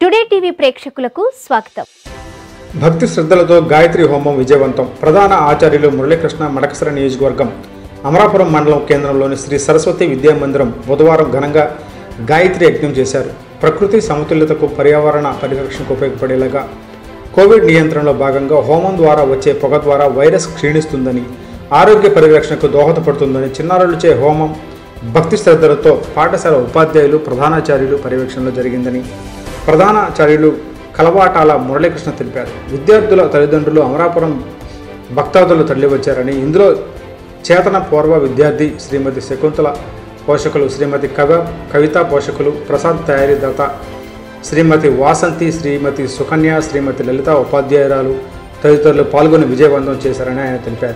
Today TV ప్రేక్షకులకు స్వాగతం భక్తి శ్రద్ధలతో గాయత్రి హోమం విజయవంతం ప్రధాన ఆచార్యులు మురళీకృష్ణ మడకసర నియోజకవర్గం అమరాపురం మండలం కేంద్రంలోని శ్రీ సరస్వతి విద్యా మందిరం బుధవారం ఘనంగా గాయత్రి యజ్ఞం చేశారు ప్రకృతి సమతుల్యతకు పర్యావరణ పరిరక్షణకు ఉపయోగపడేలాగా కోవిడ్ నియంత్రణలో భాగంగా హోమం ద్వారా వచ్చే పొగ ద్వారా వైరస్ క్షీణిస్తుందని ఆరోగ్య పరిరక్షణకు దోహదపడుతుందని చిన్నారులచే హోమం భక్తి శ్రద్ధలతో పాఠశాల ఉపాధ్యాయులు ప్రధానాచార్యులు పర్యవేక్షణలో జరిగిందని ప్రధానాచార్యులు కలవాటాల మురళీకృష్ణ తెలిపారు విద్యార్థుల తల్లిదండ్రులు అమరాపురం భక్తాదులు తరలివచ్చారని ఇందులో చేతన పూర్వ విద్యార్థి శ్రీమతి శకుంతల పోషకులు శ్రీమతి కవ కవిత పోషకులు ప్రసాద్ తయారీదాత శ్రీమతి వాసంతి శ్రీమతి సుకన్య శ్రీమతి లలిత ఉపాధ్యాయురాలు తదితరులు పాల్గొని విజయవంతం చేశారని ఆయన తెలిపారు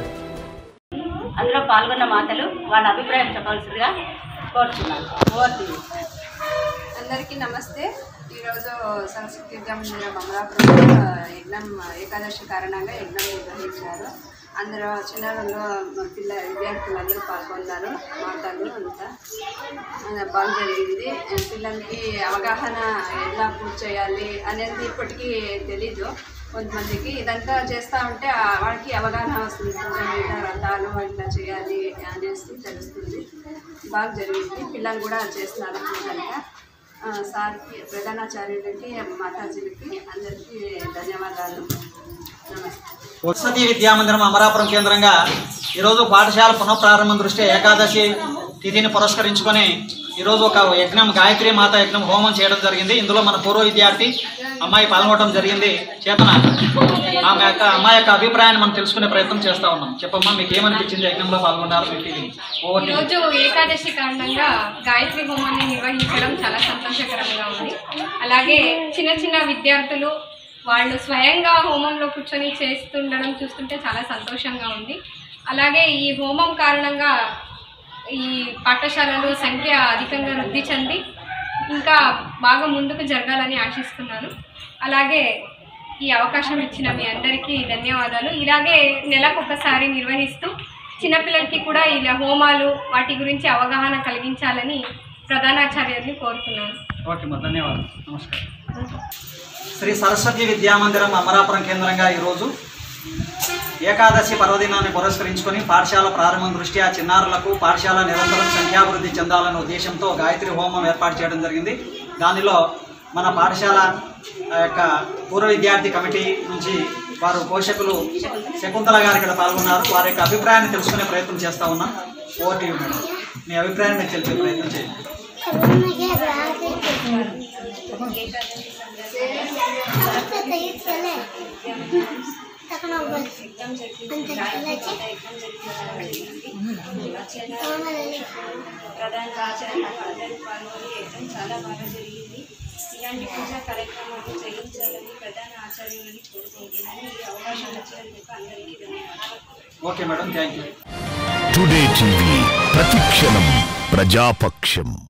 అందులో పాల్గొన్న మాతలు వాళ్ళ అభిప్రాయం చెప్పాల్సిందిగా కోరుతున్నాను ఓవర్ టు యూ. అందరికీ నమస్తే ఈరోజు సంస్కృతి విద్యా మందిరం అమరాపురంలో యజ్ఞం ఏకాదశి కారణంగా యజ్ఞం నిర్వహించారు అందరూ చిన్నారులు మా పిల్ల విద్యార్థులు అందరూ పాల్గొన్నారు మాటలు అంతా ఆ, బాగా జరిగింది ఆ, పిల్లలకి అవగాహన ఎలా పూర్తి చేయాలి అనేది ఇప్పటికీ తెలీదు కొంతమందికి ఇదంతా చేస్తూ ఉంటే ఆ వాళ్ళకి అవగాహన వస్తుంది పూజ మీద వ్రతాలు ఇట్లా చేయాలి అనేసి తెలుస్తుంది బాగా జరిగింది పిల్లలు కూడా చేస్తున్నారు పూజంగా ఆ, సార్కి ప్రధానాచార్యులకి మాతాజీలకి అందరికీ ధన్యవాదాలు నమస్తే వసతి విద్యామందిరం అమరాపురం కేంద్రంగా ఈరోజు పాఠశాల పునఃప్రారంభం దృష్ట్యా ఏకాదశి తిథిని పురస్కరించుకొని ఈరోజు ఒక యజ్ఞం గాయత్రి మాత యజ్ఞం హోమం చేయడం జరిగింది ఇందులో మన పూర్వ విద్యార్థి అమ్మాయి పాల్గొనడం జరిగింది చేతన ఆమె యొక్క అమ్మాయి యొక్క అభిప్రాయాన్ని మనం తెలుసుకునే ప్రయత్నం చేస్తా ఉన్నాం చెప్పమ్మా మీకు ఏమనిపించింది యజ్ఞంలో పాల్గొన్నారు మీ ఫీలింగ్ ఓవర్ టు యూ. ఈరోజు ఏకాదశి కారణంగా గాయత్రి హోమాన్ని నిర్వహించడం చాలా సంతోషకరంగా ఉంది అలాగే చిన్న చిన్న విద్యార్థులు వాళ్ళు స్వయంగా హోమంలో కూర్చొని చేస్తుండడం చూస్తుంటే చాలా సంతోషంగా ఉంది అలాగే ఈ హోమం కారణంగా ఈ పాఠశాలలు సంఖ్య అధికంగా వృద్ధి చెంది ఇంకా బాగా ముందుకు జరగాలని ఆశిస్తున్నాను అలాగే ఈ అవకాశం ఇచ్చిన మీ అందరికీ ధన్యవాదాలు ఇలాగే నెలకు ఒకసారి నిర్వహిస్తూ చిన్నపిల్లలకి కూడా ఇలా హోమాలు వాటి గురించి అవగాహన కలిగించాలని ప్రధానాచార్యుల్ని కోరుతున్నాను ఓకే మా ధన్యవాదాలు నమస్కారం శ్రీ సరస్వతి విద్యామందిరం అమరాపురం కేంద్రంగా ఈరోజు ఏకాదశి పర్వదినాన్ని పురస్కరించుకొని పాఠశాల ప్రారంభం దృష్ట్యా చిన్నారులకు పాఠశాల నిరంతరం సంఖ్యాభివృద్ధి చెందాలనే ఉద్దేశంతో గాయత్రి హోమం ఏర్పాటు చేయడం జరిగింది దానిలో మన పాఠశాల ఆ, యొక్క పూర్వ విద్యార్థి కమిటీ నుంచి వారు పోషకులు శకుంతల గారు ఇక్కడ పాల్గొన్నారు వారి యొక్క అభిప్రాయాన్ని తెలుసుకునే ప్రయత్నం చేస్తా ఉన్నాం ఓటీ మేడం మీ అభిప్రాయాన్ని మీరు తెలిపే ప్రయత్నం చేయండి ప్రధాన ఆచరణ అందరూ పాల్గొని యజ్ఞం చాలా బాగా జరిగింది ఇలాంటి పూజా కార్యక్రమాలు చేయించాలని ప్రధాన ఆచార్యులని కోరుకుంటున్నాను ఈ అవకాశం ఇచ్చినందుకు అందరికీ ధన్యవాదాలు okay madam thank you today TV ప్రతిక్షణం ప్రజాపక్షం